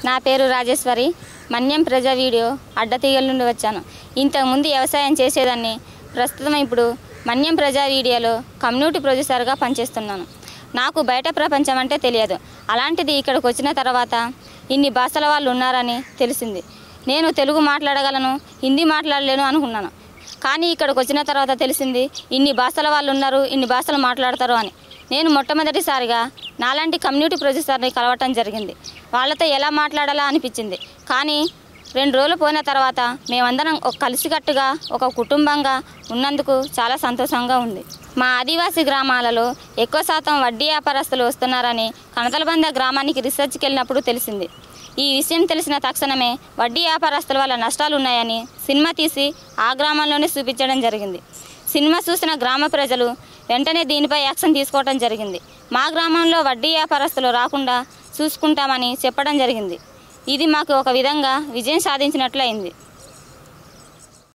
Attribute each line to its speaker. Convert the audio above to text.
Speaker 1: నా పేరు రాజేశ్వరి మన్యం ప్రజా వీడియో అడ్డతీగల నుండి వచ్చాను ఇంతకుముందు వ్యవసాయం చేసేదాన్ని ప్రస్తుతం ఇప్పుడు మన్యం ప్రజా వీడియోలో కమ్యూనిటీ ప్రొడ్యూసర్గా పనిచేస్తున్నాను నాకు బయట ప్రపంచం అంటే తెలియదు అలాంటిది ఇక్కడికి వచ్చిన తర్వాత ఇన్ని భాషల వాళ్ళు ఉన్నారని తెలిసింది నేను తెలుగు మాట్లాడగలను హిందీ మాట్లాడలేను అనుకున్నాను కానీ ఇక్కడికి వచ్చిన తర్వాత తెలిసింది ఇన్ని భాషల వాళ్ళు ఉన్నారు ఇన్ని భాషలు మాట్లాడతారు అని నేను మొట్టమొదటిసారిగా నాలాంటి కమ్యూనిటీ ప్రొడ్యూసర్ని కలవటం జరిగింది వాళ్ళతో ఎలా మాట్లాడాలా అనిపించింది కానీ రెండు రోజులు పోయిన తర్వాత మేమందరం ఒక కలిసికట్టుగా ఒక కుటుంబంగా ఉన్నందుకు చాలా సంతోషంగా ఉంది మా ఆదివాసీ గ్రామాలలో ఎక్కువ శాతం వడ్డీ వ్యాపారస్తులు వస్తున్నారని కనతలబంద గ్రామానికి రీసెర్చ్కి వెళ్ళినప్పుడు తెలిసింది ఈ విషయం తెలిసిన తక్షణమే వడ్డీ వ్యాపారస్తుల వల్ల నష్టాలు ఉన్నాయని సినిమా తీసి ఆ గ్రామంలోనే చూపించడం జరిగింది సినిమా చూసిన గ్రామ ప్రజలు వెంటనే దీనిపై యాక్షన్ తీసుకోవడం జరిగింది మా గ్రామంలో వడ్డీ వ్యాపారస్తులు రాకుండా చూసుకుంటామని చెప్పడం జరిగింది ఇది మాకు ఒక విధంగా విజయం సాధించినట్లయింది